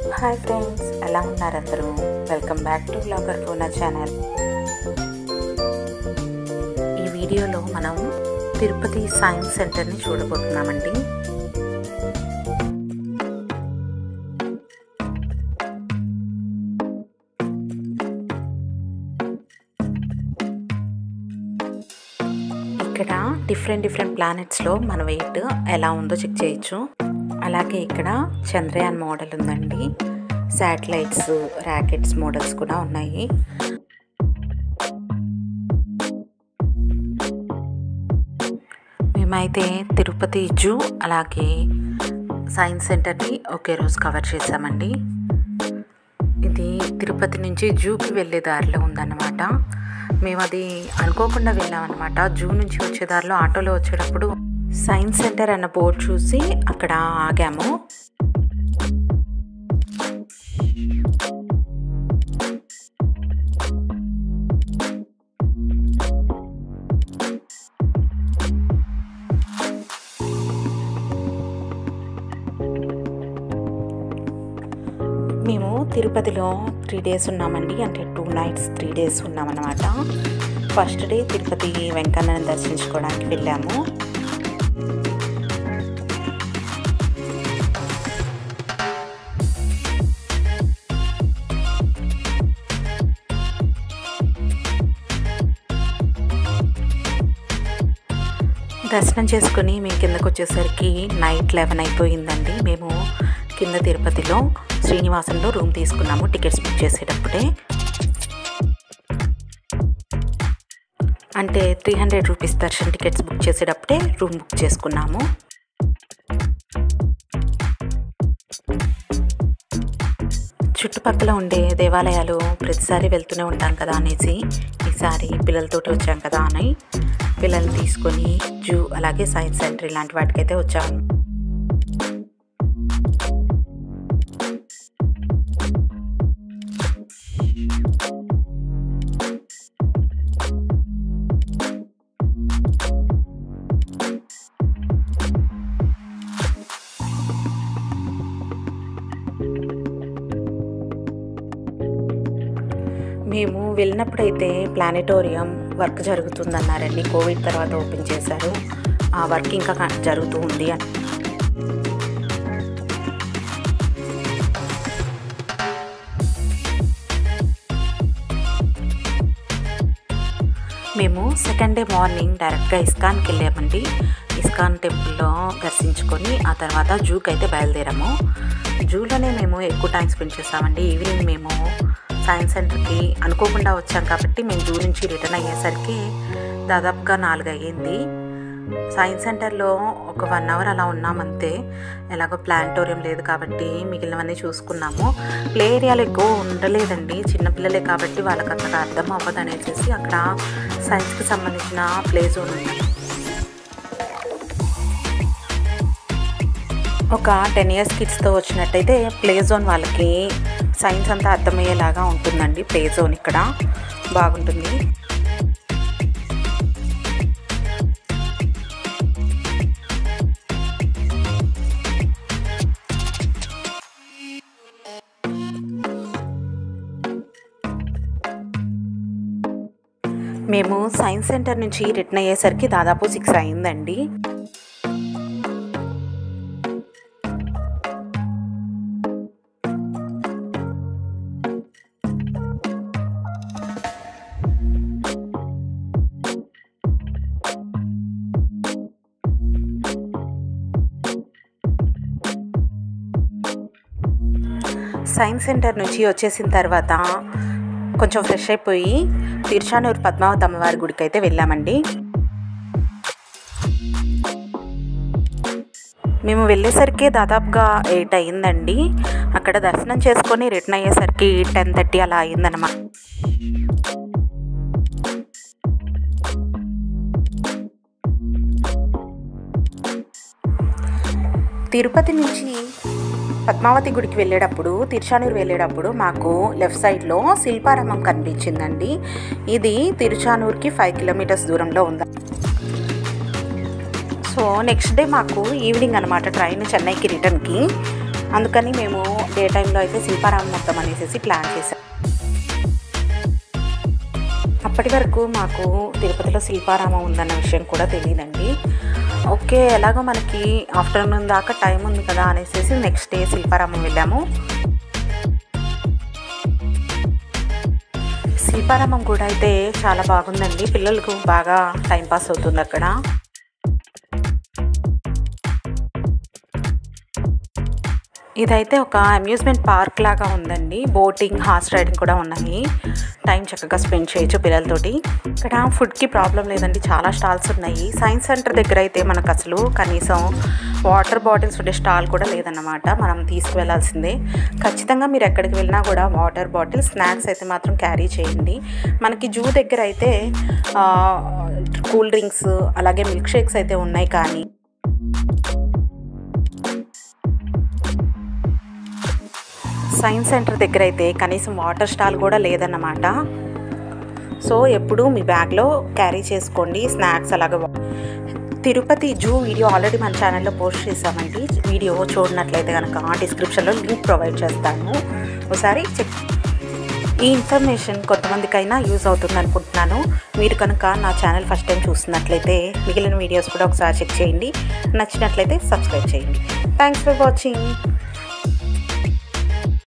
hi friends ఎలా ఉన్నారు అందరూ welcome back to blogger Poona channel ఈ వీడియోలో మనం తిరుపతి సైన్స్ సెంటర్ని చూడబోతున్నామండి ఇక్కడ డిఫరెంట్ డిఫరెంట్ ప్లానెట్స్లో మన వెయిట్ ఎలా ఉందో చెక్ చేయొచ్చు అలాగే ఇక్కడ చంద్రయాన్ మోడల్ ఉందండి శాటిలైట్స్ ర్యాకెట్స్ మోడల్స్ కూడా ఉన్నాయి మేమైతే తిరుపతి జూ అలాగే సైన్స్ సెంటర్ని ఒకే రోజు కవర్ చేసామండి ఇది తిరుపతి నుంచి జూకి వెళ్ళే దారిలో ఉందన్నమాట మేము అది అనుకోకుండా వెళ్ళామన్నమాట జూ నుంచి వచ్చే దారిలో ఆటోలో వచ్చేటప్పుడు సైన్స్ సెంటర్ అన్న బోర్డు చూసి అక్కడ ఆగాము మేము తిరుపతిలో త్రీ డేస్ ఉన్నామండి అంటే టూ నైట్స్ త్రీ డేస్ ఉన్నామన్నమాట ఫస్ట్ డే తిరుపతి వెంకన్నని దర్శించుకోవడానికి వెళ్ళాము దర్శనం చేసుకుని మేము కిందకు వచ్చేసరికి నైట్ లెవెన్ అయిపోయిందండి మేము కింద తిరుపతిలో శ్రీనివాసంలో రూమ్ తీసుకున్నాము టికెట్స్ బుక్ చేసేటప్పుడే అంటే three hundred rupees darshan tickets book చేసేటప్పుడే రూమ్ బుక్ చేసుకున్నాము చుట్టుపక్కల ఉండే దేవాలయాలు ప్రతిసారి వెళ్తూనే ఉంటాం కదా అనేసి ఈసారి పిల్లలతోటి వచ్చాం కదా అని పిల్లల్ని తీసుకొని జూ అలాగే సైన్స్ సెంటర్ ఇలాంటి వాటికైతే వచ్చాము మేము వెళ్ళినప్పుడైతే ప్లానెటోరియం వర్క్ జరుగుతుందన్నారండి కోవిడ్ తర్వాత ఓపెన్ చేశారు ఆ వర్క్ ఇంకా జరుగుతూ ఉంది అని మేము సెకండ్ డే మార్నింగ్ డైరెక్ట్గా ఇస్కాన్కి వెళ్ళామండి ఇస్కాన్ టెంపుల్లో దర్శించుకొని ఆ తర్వాత జూకి అయితే బయలుదేరాము జూలోనే మేము ఎక్కువ టైం స్పెండ్ చేసామండి ఈవినింగ్ మేము సైన్స్ సెంటర్కి అనుకోకుండా వచ్చాం కాబట్టి మేము జూ నుంచి రిటర్న్ అయ్యేసరికి దాదాపుగా నాలుగు అయ్యింది సైన్స్ సెంటర్లో ఒక వన్ అవర్ అలా ఉన్నామంతే ఎలాగో ప్లానిటోరియం లేదు కాబట్టి మిగిలినవన్నీ చూసుకున్నాము ప్లే ఏరియాలో ఎక్కువ ఉండలేదండి చిన్నపిల్లలే కాబట్టి వాళ్ళకి అంతగా అర్థం అవ్వదు అనేసి అక్కడ సైన్స్కి సంబంధించిన ప్లే జోన్ ఉంది ఒక టెన్ ఇయర్స్ కిడ్స్తో వచ్చినట్టయితే ప్లే జోన్ వాళ్ళకి సైన్స్ అంతా అర్థమయ్యేలాగా ఉంటుందండి ప్లే జోన్ ఇక్కడ బాగుంటుంది మేము సైన్స్ సెంటర్ నుంచి రిటర్న్ అయ్యేసరికి దాదాపు సిక్స్ అయిందండి సైన్స్ సెంటర్ నుంచి వచ్చేసిన తర్వాత కొంచెం ఫ్రెష్ అయిపోయి తిరుచానూరు పద్మావతి అమ్మవారి గుడికి అయితే వెళ్ళామండి మేము వెళ్ళేసరికి దాదాపుగా ఎయిట్ అయ్యిందండి అక్కడ దర్శనం చేసుకొని రిటర్న్ అయ్యేసరికి టెన్ థర్టీ అలా అయ్యిందనమాట తిరుపతి నుంచి పద్మావతి గుడికి వెళ్ళేటప్పుడు తిరుచానూరు వెళ్ళేటప్పుడు మాకు లెఫ్ట్ సైడ్లో శిల్పారామం కనిపించిందండి ఇది తిరుచానూరుకి ఫైవ్ కిలోమీటర్స్ దూరంలో ఉంది సో నెక్స్ట్ డే మాకు ఈవినింగ్ అనమాట ట్రైన్ చెన్నైకి రిటర్న్కి అందుకని మేము డే టైంలో అయితే శిల్పారామం మొత్తం అనేసి ప్లాన్ చేసాం అప్పటి వరకు మాకు తిరుపతిలో శిల్పారామం ఉందన్న విషయం కూడా తెలియదండి ఓకే ఎలాగో మనకి ఆఫ్టర్నూన్ దాకా టైం ఉంది కదా అనేసి నెక్స్ట్ డే శిల్పారామం వెళ్ళాము శిల్పారామం కూడా అయితే చాలా బాగుందండి పిల్లలకు బాగా టైంపాస్ అవుతుంది అక్కడ ఇదైతే ఒక అమ్యూజ్మెంట్ పార్క్ లాగా ఉందండి బోటింగ్ హార్స్ రైడింగ్ కూడా ఉన్నాయి టైం చక్కగా స్పెండ్ చేయొచ్చు పిల్లలతోటి ఇక్కడ ఫుడ్కి ప్రాబ్లం లేదండి చాలా స్టాల్స్ ఉన్నాయి సైన్స్ సెంటర్ దగ్గర అయితే మనకు అసలు కనీసం వాటర్ బాటిల్స్ ఉండే స్టాల్ కూడా లేదన్నమాట మనం తీసుకువెళ్ళాల్సిందే ఖచ్చితంగా మీరు ఎక్కడికి వెళ్ళినా కూడా వాటర్ బాటిల్ స్నాక్స్ అయితే మాత్రం క్యారీ చేయండి మనకి జూ దగ్గర అయితే కూల్ డ్రింక్స్ అలాగే మిల్క్ షేక్స్ అయితే ఉన్నాయి కానీ సైన్స్ సెంటర్ దగ్గర అయితే కనీసం వాటర్ స్టాల్ కూడా లేదన్నమాట సో ఎప్పుడు మీ బ్యాగ్లో క్యారీ చేసుకోండి స్నాక్స్ అలాగే తిరుపతి జూ వీడియో ఆల్రెడీ మన ఛానల్లో పోస్ట్ చేసామండి వీడియో చూడనట్లయితే కనుక డిస్క్రిప్షన్లో లింక్ ప్రొవైడ్ చేస్తాను ఒకసారి చెక్ ఈ ఇన్ఫర్మేషన్ కొంతమందికైనా యూజ్ అవుతుంది అనుకుంటున్నాను మీరు కనుక నా ఛానల్ ఫస్ట్ టైం చూస్తున్నట్లయితే మిగిలిన వీడియోస్ కూడా ఒకసారి చెక్ చేయండి నచ్చినట్లయితే సబ్స్క్రైబ్ చేయండి థ్యాంక్స్ ఫర్ వాచింగ్